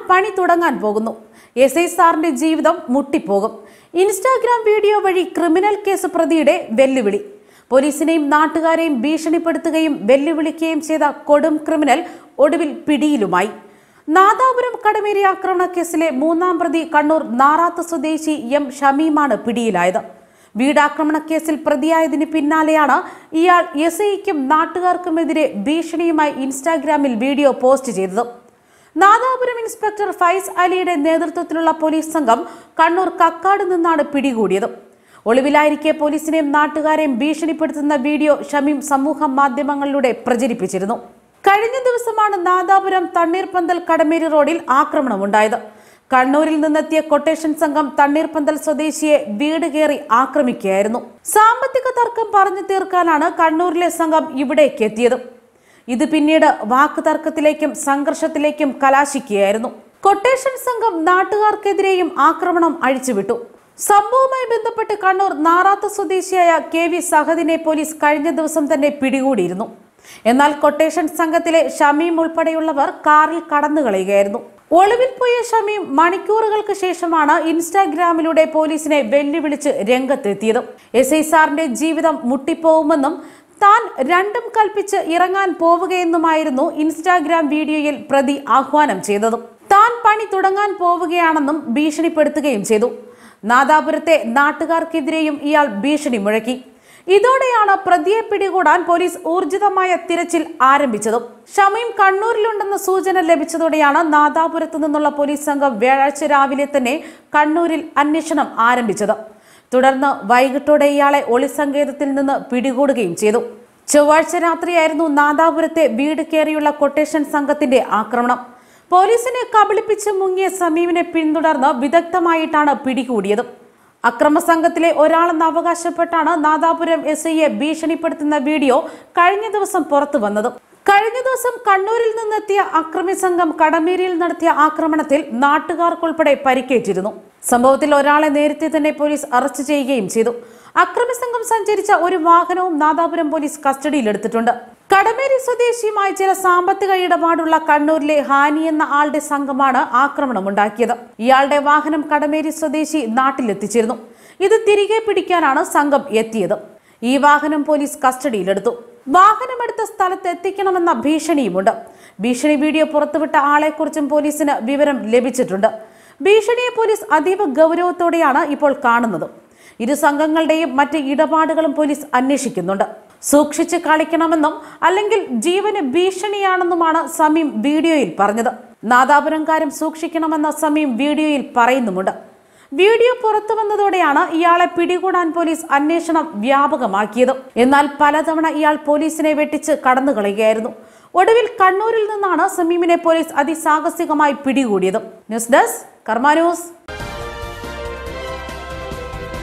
പണി തുടങ്ങാൻ പോകുന്നു എസ് ഐ സാറിന്റെ ജീവിതം മുട്ടിപ്പോകും ഇൻസ്റ്റാഗ്രാം വീഡിയോ വഴി ക്രിമിനൽ കേസ് പ്രതിയുടെ വെല്ലുവിളി പോലീസിനെയും നാട്ടുകാരെയും ഭീഷണിപ്പെടുത്തുകയും വെല്ലുവിളിക്കുകയും ചെയ്ത കൊടും ക്രിമിനൽ ഒടുവിൽ പിടിയിലുമായി നാദാപുരം കടമേരി ആക്രമണ കേസിലെ മൂന്നാം പ്രതി കണ്ണൂർ നാറാത്ത് സ്വദേശി എം ഷമീമാണ് പിടിയിലായത് വീടാക്രമണ കേസിൽ പ്രതിയായതിന് പിന്നാലെയാണ് ഇയാൾ എസ് ഐക്കും നാട്ടുകാർക്കുമെതിരെ ഭീഷണിയുമായി ഇൻസ്റ്റാഗ്രാമിൽ വീഡിയോ പോസ്റ്റ് ചെയ്തത് നാദാപുരം ഇൻസ്പെക്ടർ ഫൈസ് അലിയുടെ നേതൃത്വത്തിലുള്ള പോലീസ് സംഘം കണ്ണൂർ കക്കാട് നിന്നാണ് പിടികൂടിയത് ഒളിവിലായിരിക്കെ പോലീസിനെയും നാട്ടുകാരെയും ഭീഷണിപ്പെടുത്തുന്ന വീഡിയോ ഷമീം സമൂഹ മാധ്യമങ്ങളിലൂടെ പ്രചരിപ്പിച്ചിരുന്നു കഴിഞ്ഞ ദിവസമാണ് നാദാപുരം തണ്ണീർപന്തൽ കടമേരി റോഡിൽ ആക്രമണമുണ്ടായത് കണ്ണൂരിൽ നിന്നെത്തിയ കൊട്ടേഷൻ സംഘം തണ്ണീർപന്തൽ സ്വദേശിയെ വീട് കയറി ആക്രമിക്കുകയായിരുന്നു സാമ്പത്തിക തർക്കം പറഞ്ഞു തീർക്കാനാണ് കണ്ണൂരിലെ സംഘം ഇവിടേക്ക് എത്തിയത് ഇത് പിന്നീട് വാക്കുതർക്കത്തിലേക്കും സംഘർഷത്തിലേക്കും കലാശിക്കുകയായിരുന്നു കൊട്ടേഷൻ സംഘം നാട്ടുകാർക്കെതിരെയും ആക്രമണം അഴിച്ചുവിട്ടു സംഭവവുമായി ബന്ധപ്പെട്ട് കണ്ണൂർ നാറാത്ത് സ്വദേശിയായ കെ വി സഹദിനെ പോലീസ് കഴിഞ്ഞ ദിവസം തന്നെ പിടികൂടിയിരുന്നു എന്നാൽ കൊട്ടേഷൻ സംഘത്തിലെ ഷമീം ഉൾപ്പെടെയുള്ളവർ കാറിൽ കടന്നു കളയുകയായിരുന്നു ഒളിവിൽ പോയ ഷമീം മണിക്കൂറുകൾക്ക് ശേഷമാണ് ഇൻസ്റ്റാഗ്രാമിലൂടെ പോലീസിനെ വെല്ലുവിളിച്ച് രംഗത്തെത്തിയത് എസ് ഐ സാറിന്റെ ജീവിതം മുട്ടിപ്പോവുമെന്നും താൻ രണ്ടും കൽപ്പിച്ച് ഇറങ്ങാൻ പോവുകയെന്നുമായിരുന്നു ഇൻസ്റ്റാഗ്രാം വീഡിയോയിൽ പ്രതി ആഹ്വാനം ചെയ്തത് താൻ പണി തുടങ്ങാൻ പോവുകയാണെന്നും ഭീഷണിപ്പെടുത്തുകയും ചെയ്തു നാദാപുരത്തെ നാട്ടുകാർക്കെതിരെയും ഇയാൾ ഭീഷണി മുഴക്കി ഇതോടെയാണ് പ്രതിയെ പിടികൂടാൻ പോലീസ് ഊർജിതമായ തിരച്ചിൽ ആരംഭിച്ചത് ഷമീം കണ്ണൂരിലുണ്ടെന്ന സൂചന ലഭിച്ചതോടെയാണ് നാദാപുരത്ത് നിന്നുള്ള പോലീസ് സംഘം വ്യാഴാഴ്ച രാവിലെ തന്നെ കണ്ണൂരിൽ അന്വേഷണം ആരംഭിച്ചത് തുടർന്ന് വൈകിട്ടോടെ ഇയാളെ ഒളിസങ്കേതത്തിൽ നിന്ന് പിടികൂടുകയും ചെയ്തു ചൊവ്വാഴ്ച രാത്രിയായിരുന്നു നാദാപുരത്തെ വീട് കയറിയുള്ള കൊട്ടേഷൻ സംഘത്തിന്റെ ആക്രമണം പോലീസിനെ കബളിപ്പിച്ച് മുങ്ങിയ സമീമിനെ പിന്തുടർന്ന് വിദഗ്ധമായിട്ടാണ് പിടികൂടിയത് അക്രമ സംഘത്തിലെ ഒരാളെന്ന് അവകാശപ്പെട്ടാണ് നാദാപുരം എസ് ഐയെ ഭീഷണിപ്പെടുത്തുന്ന വീഡിയോ കഴിഞ്ഞ ദിവസം പുറത്തു വന്നത് കഴിഞ്ഞ ദിവസം കണ്ണൂരിൽ നിന്നെത്തിയ അക്രമി സംഘം കടമേരിയിൽ നടത്തിയ ആക്രമണത്തിൽ നാട്ടുകാർക്കുൾപ്പെടെ പരിക്കേറ്റിരുന്നു സംഭവത്തിൽ ഒരാളെ നേരത്തെ തന്നെ പോലീസ് അറസ്റ്റ് ചെയ്യുകയും ചെയ്തു അക്രമി സംഘം സഞ്ചരിച്ച ഒരു വാഹനവും നാദാപുരം പോലീസ് കസ്റ്റഡിയിലെടുത്തിട്ടുണ്ട് കടമേരി സ്വദേശിയുമായി ചില സാമ്പത്തിക ഇടപാടുള്ള കണ്ണൂരിലെ ഹാനി എന്ന ആളുടെ സംഘമാണ് ആക്രമണമുണ്ടാക്കിയത് ഇയാളുടെ വാഹനം കടമേരി സ്വദേശി നാട്ടിലെത്തിച്ചിരുന്നു ഇത് തിരികെ പിടിക്കാനാണ് സംഘം എത്തിയത് ഈ വാഹനം പോലീസ് കസ്റ്റഡിയിലെടുത്തു വാഹനമെടുത്ത സ്ഥലത്ത് എത്തിക്കണമെന്ന ഭീഷണിയുമുണ്ട് ഭീഷണി വീഡിയോ പുറത്തുവിട്ട ആളെക്കുറിച്ചും പോലീസിന് വിവരം ലഭിച്ചിട്ടുണ്ട് ഭീഷണിയെ പോലീസ് അതീവ ഗൗരവത്തോടെയാണ് ഇപ്പോൾ കാണുന്നത് ഇരു സംഘങ്ങളുടെയും മറ്റ് ഇടപാടുകളും പോലീസ് അന്വേഷിക്കുന്നുണ്ട് സൂക്ഷിച്ച് കളിക്കണമെന്നും അല്ലെങ്കിൽ ജീവന് ഭീഷണിയാണെന്നുമാണ് സമീം വീഡിയോയിൽ പറഞ്ഞത് നാദാപുരംകാരും സൂക്ഷിക്കണമെന്ന സമീം വീഡിയോയിൽ പറയുന്നുമുണ്ട് വീഡിയോ പുറത്തു വന്നതോടെയാണ് ഇയാളെ പിടികൂടാൻ പോലീസ് അന്വേഷണം വ്യാപകമാക്കിയത് എന്നാൽ പലതവണ ഇയാൾ പോലീസിനെ വെട്ടിച്ച് കടന്നു കളയുകയായിരുന്നു ഒടുവിൽ കണ്ണൂരിൽ നിന്നാണ് സമീമിനെ പോലീസ് അതിസാഹസികമായി പിടികൂടിയത് ന്യൂസ് ഡെസ്ക് കർമ്മ ന്യൂസ്